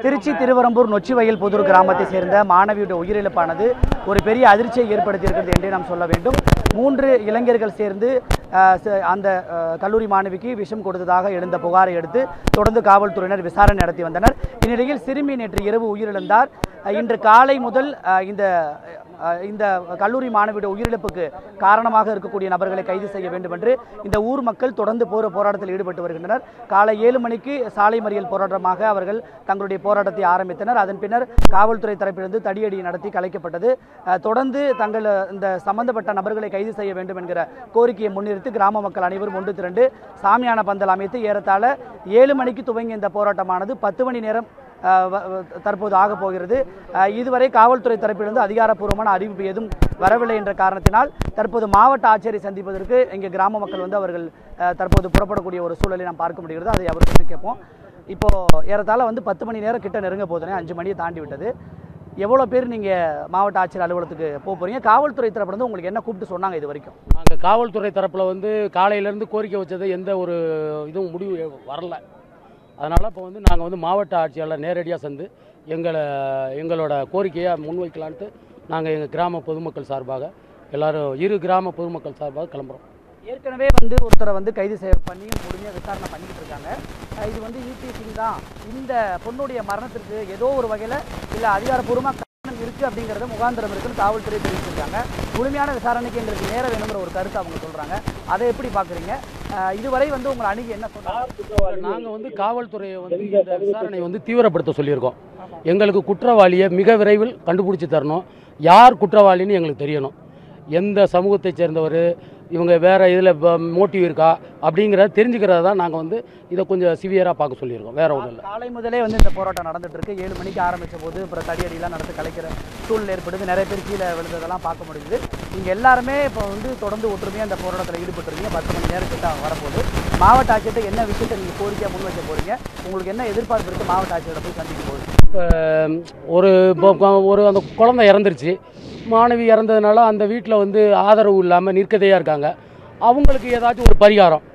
திருச்சி திருவரம்பூர் நொச்சிவயல் புதூர் கிராமத்தை சேர்ந்த மாணவியுடைய உயிரிழப்பானது ஒரு பெரிய அதிர்ச்சியை ஏற்படுத்தியிருக்கிறது என்றே நாம் சொல்ல வேண்டும் மூன்று இளைஞர்கள் சேர்ந்து அஹ், ச- அந்த அஹ், கல்லூரி மாணவிக்கு விஷம் கொடுத்ததாக எழுந்த புகாரை அடுத்து தொடர்ந்து காவல்துறையினர் விசாரணை நடத்தி வந்தனர் இந்நிலையில் சிறுமி நேற்று இரவு உயிரிழந்தார் அஹ், இன்று காலை முதல் அஹ், இந்த அஹ், இந்த கல்லூரி மாணவியுடைய உயிரிழப்புக்கு காரணமாக இருக்கக்கூடிய நபர்களை கைது செய்ய வேண்டும் என்று இந்த ஊர் மக்கள் தொடர்ந்து போர போராட்டத்தில் ஈடுபட்டு வருகின்றனர் காலை ஏழு மணிக்கு சாலை மறியல் போராட்டமாக அவர்கள் தங்களுடைய போராட்டத்தை ஆரம்பித்தனர் அதன் பின்னர் காவல்துறை தரப்பிலிருந்து தடியடி நடத்தி கலைக்கப்பட்டது அஹ், தொடர்ந்து தங்கள் இந்த சம்பந்தப்பட்ட நபர்களை கைது செய்ய வேண்டும் என்கிற கோரிக்கையை முன்னிறுத்தி கிராம மக்கள் அனைவரும் ஒன்று திரண்டு சாமியான பந்தல் அமைத்து ஏறத்தாழ ஏழு மணிக்கு துவங்கிய இந்த போராட்டமானது பத்து மணி நேரம் அஹ், வ- வ- தற்போது ஆகப் போகிறது அஹ், இதுவரை காவல்துறை தரப்பிலிருந்து அதிகாரப்பூர்வமான அறிவிப்பு எதுவும் வரவில்லை என்ற காரணத்தினால் தற்போது மாவட்ட ஆட்சியரை சந்திப்பதற்கு இங்கே கிராம மக்கள் வந்து அவர்கள் அஹ், தற்போது புறப்படக்கூடிய ஒரு சூழலை நாம் பார்க்க முடிகிறது அதை அவர்கிட்ட கேட்போம் இப்போ ஏறத்தாழ வந்து பத்து மணி நேரம் கிட்ட நெருங்க போதுனே அஞ்சு மணியை தாண்டி விட்டது எவ்வளோ பேர் நீங்கள் மாவட்ட ஆட்சியர் அலுவலகத்துக்கு போக போறீங்க காவல்துறை தரப்புல இருந்து உங்களுக்கு என்ன கூப்பிட்டு சொன்னாங்க இது வரைக்கும் நாங்கள் காவல்துறை தரப்பில் வந்து காலையிலேருந்து கோரிக்கை வச்சது எந்த ஒரு இதுவும் முடிவு வரல அதனால் இப்போ வந்து நாங்கள் வந்து மாவட்ட ஆட்சியாளர் நேரடியாக சந்து எங்களை எங்களோட கோரிக்கையை முன்வைக்கலான்ட்டு நாங்கள் எங்கள் கிராம பொதுமக்கள் சார்பாக எல்லாரும் இரு கிராம பொதுமக்கள் சார்பாக கிளம்புறோம் ஏற்கனவே வந்து ஒருத்தரை வந்து கைது செய்ய பண்ணி முழுமையாக விசாரணை பண்ணிக்கிட்டு இருக்காங்க அஹ் இது வந்து யூபி சிங் தான் இந்த பொண்ணுடைய மரணத்திற்கு ஏதோ ஒரு வகையில் இல்லை அதிகாரப்பூர்வமாக காரணம் இருக்குது அப்படிங்கிறத முகாந்திரம் இருக்குன்னு காவல்துறை தெரிவிச்சிருக்காங்க முழுமையான விசாரணைக்கு எங்களுக்கு நேரம் வேணுங்கிற ஒரு கருத்தை அவங்க சொல்கிறாங்க அதை எப்படி பார்க்குறீங்க இதுவரை வந்து உங்களை அணுகி என்ன சொன்னாங்க நாங்கள் வந்து காவல்துறையை வந்து இந்த விசாரணையை வந்து தீவிரப்படுத்த சொல்லியிருக்கோம் எங்களுக்கு குற்றவாளியை மிக விரைவில் கண்டுபிடிச்சி தரணும் யார் குற்றவாளின்னு எங்களுக்கு தெரியணும் எந்த சமூகத்தை சேர்ந்தவர் இவங்க வேற இதில் மோட்டிவ் இருக்கா அப்படிங்கிறத தெரிஞ்சுக்கிறத தான் நாங்கள் வந்து இதை கொஞ்சம் சிவியராக பார்க்க சொல்லியிருக்கோம் வேற ஒன்றும் இல்லை காலை முதலே வந்து இந்த போராட்டம் நடந்துட்டு இருக்கு ஏழு மணிக்கு ஆரம்பிச்ச போது அப்புறம் தடியடிலாம் நடந்து கலைக்கிற சூழ்நிலை ஏற்படுது நிறைய பேர் கீழே விழுந்ததெல்லாம் பார்க்க முடியுது நீங்க எல்லாருமே இப்போ வந்து தொடர்ந்து ஒற்றுமையாக இந்த போராட்டத்தில் ஈடுபட்டுருக்கீங்க பத்து மணி நேரம் கிட்ட வரப்போகுது மாவட்ட ஆட்சியர்கிட்ட என்ன விஷயத்தை நீங்கள் கோரிக்கையாக முன் வைக்க போறீங்க உங்களுக்கு என்ன எதிர்பார்ப்பு இருக்குது மாவட்ட ஆட்சியரை போய் சந்திக்கும் போது இப்போ ஒரு இப்போ ஒரு அந்த குழந்தை இறந்துருச்சு மாணவி இறந்ததுனால அந்த வீட்டில் வந்து ஆதரவு இல்லாமல் நிற்கதையாக இருக்காங்க அவங்களுக்கு ஏதாச்சும் ஒரு பரிகாரம்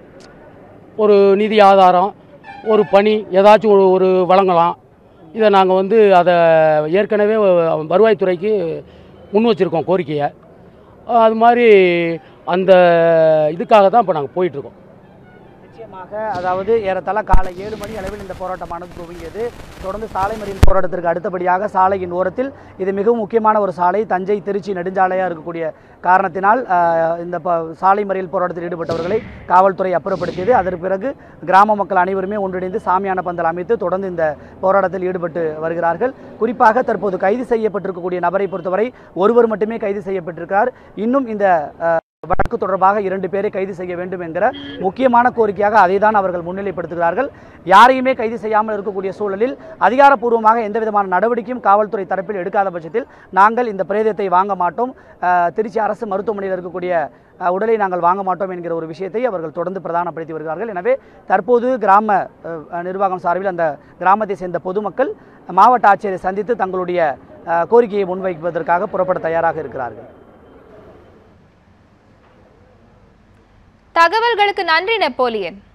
ஒரு நிதி ஆதாரம் ஒரு பணி ஏதாச்சும் ஒரு ஒரு வழங்கலாம் இதை நாங்கள் வந்து அதை ஏற்கனவே வருவாய்த்துறைக்கு முன் வச்சுருக்கோம் கோரிக்கையை அது மாதிரி அந்த இதுக்காக தான் இப்போ நாங்கள் போயிட்டுருக்கோம் நிச்சயமாக அதாவது ஏறத்தாழ காலை ஏழு மணி அளவில் இந்த போராட்டமானது துவங்கியது தொடர்ந்து சாலை மறியல் போராட்டத்திற்கு அடுத்தபடியாக சாலையின் ஓரத்தில் இது மிகவும் முக்கியமான ஒரு சாலை தஞ்சை திருச்சி நெடுஞ்சாலையாக இருக்கக்கூடிய காரணத்தினால் ஆஹ், இந்த ப- சாலை மறியல் போராட்டத்தில் ஈடுபட்டவர்களை காவல்துறை அப்புறப்படுத்தியது அதற்கு பிறகு கிராம மக்கள் அனைவருமே ஒன்றிணைந்து சாமியான பந்தல் அமைத்து தொடர்ந்து இந்த போராட்டத்தில் ஈடுபட்டு வருகிறார்கள் குறிப்பாக தற்போது கைது செய்யப்பட்டிருக்கக்கூடிய நபரை பொறுத்தவரை ஒருவர் மட்டுமே கைது செய்யப்பட்டிருக்கிறார் இன்னும் இந்த ஆஹ், வழக்கு தொடர்பாக இரண்டு பேரை கைது செய்ய வேண்டும் என்கிற முக்கியமான கோரிக்கையாக அதை தான் அவர்கள் முன்னிலைப்படுத்துகிறார்கள் யாரையுமே கைது செய்யாமல் இருக்கக்கூடிய சூழலில் அதிகாரப்பூர்வமாக எந்த விதமான நடவடிக்கையும் காவல்துறை தரப்பில் எடுக்காத பட்சத்தில் நாங்கள் இந்த பிரேதத்தை வாங்க மாட்டோம் அஹ், திருச்சி அரசு மருத்துவமனையில் இருக்கக்கூடிய அஹ், உடலை நாங்கள் வாங்க மாட்டோம் என்கிற ஒரு விஷயத்தை அவர்கள் தொடர்ந்து பிரதானப்படுத்தி வருகிறார்கள் எனவே தற்போது கிராம அஹ், நிர்வாகம் சார்பில் அந்த கிராமத்தை சேர்ந்த பொதுமக்கள் மாவட்ட ஆட்சியரை சந்தித்து தங்களுடைய அஹ், கோரிக்கையை முன்வைப்பதற்காக புறப்பட தயாராக இருக்கிறார்கள் தகவல்களுக்கு நன்றி நெப்போலியன்